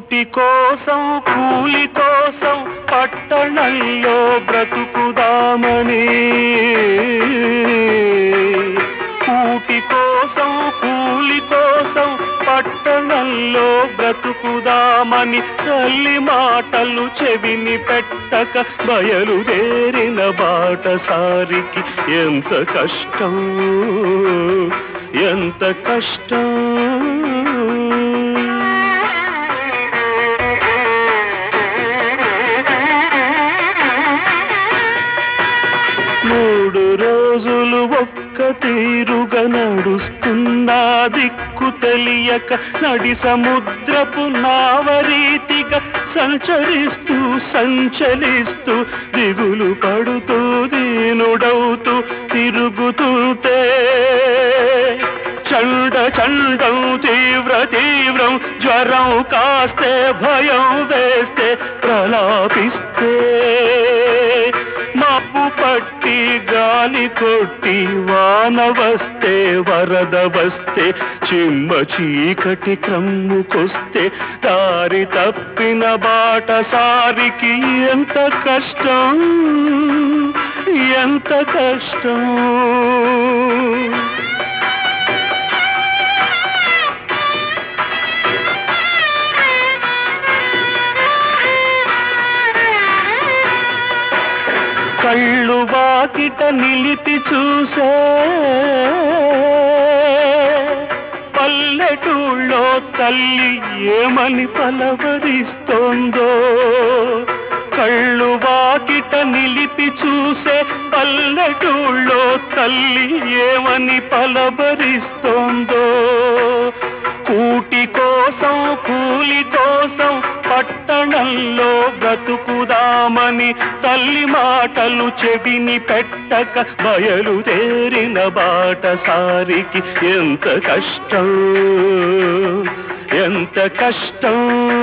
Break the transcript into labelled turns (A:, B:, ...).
A: కూటి కోసం కూలి కోసం పట్టణంలో బ్రతుకుదామని కూటి కోసం కూలి కోసం పట్టణంలో బ్రతుకుదామని తల్లి మాటలు చెవిని పెట్టక బయలుదేరిన బాటసారికి ఎంత కష్టం ఎంత కష్టం మూడు రోజులు ఒక్క తీరుగా నడుస్తున్నా దిక్కు తెలియక నడి సముద్రపు నావరీతిగా సంచరిస్తూ సంచలిస్తూ దిగులు పడుతూ దీనుడవుతూ తిరుగుతుంటే చండ చండం తీవ్ర తీవ్రం జ్వరం కాస్తే భయం వేస్తే ప్రలాపిస్తే మబ్బు పట్టి గాలి కొట్టి వాన వస్తే వరద వస్తే చిమ్మ చీకటి క్రమ్ముకొస్తే దారి తప్పిన బాట సారికి ఎంత కష్టం ఎంత కష్టం కళ్ళు వాకిట నిలిపి చూసే పల్లెటూళ్ళో తల్లి ఏమని పలవరిస్తోందో కళ్ళు వాకిట నిలిపి చూసే పల్లెటూళ్ళో తల్లి ఏమని పలవరిస్తోందో కూటి కోసం కూలి కోసం పట్టణంలో బ్రతుకుదామని తల్లి మాటలు చెవిని పెట్టక బయలుదేరిన బాటసారికి ఎంత కష్టం ఎంత కష్టం